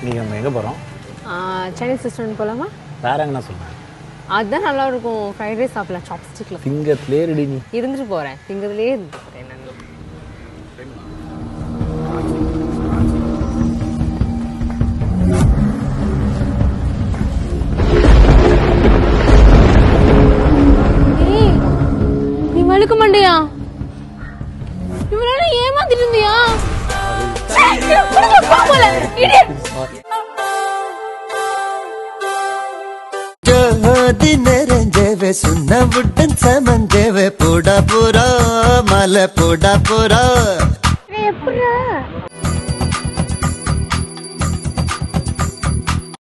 நீங்கள் நம்ம எங்கே போகிறோம் சைனீஸ் ரெஸ்டாரண்ட் போகலாமா வேற எங்கன்னா சொல்லுங்கள் அதுதான் நல்லா இருக்கும் ஃப்ரைட் ரைஸ் சாப்பிடலாம் சாப்ஸ்டிக்கில் சிங்கத்திலே ரெடி நீ இருந்துட்டு போகிறேன் திங்கிறதுலேயே இருந்துட்டு போகிறேன் நான் ஏய், நீ வழுக்க மாட்டியா இவ்வளவு நேரம் ஏமாத்திட்டு இருந்தியா ஏய், குடுங்க, போகல, idiot. ஜோதி நிறைஞ்சவே சுண்ண விட்டன் சமந்தேவே போடா போரா மலை போடா போரா எப்படிடா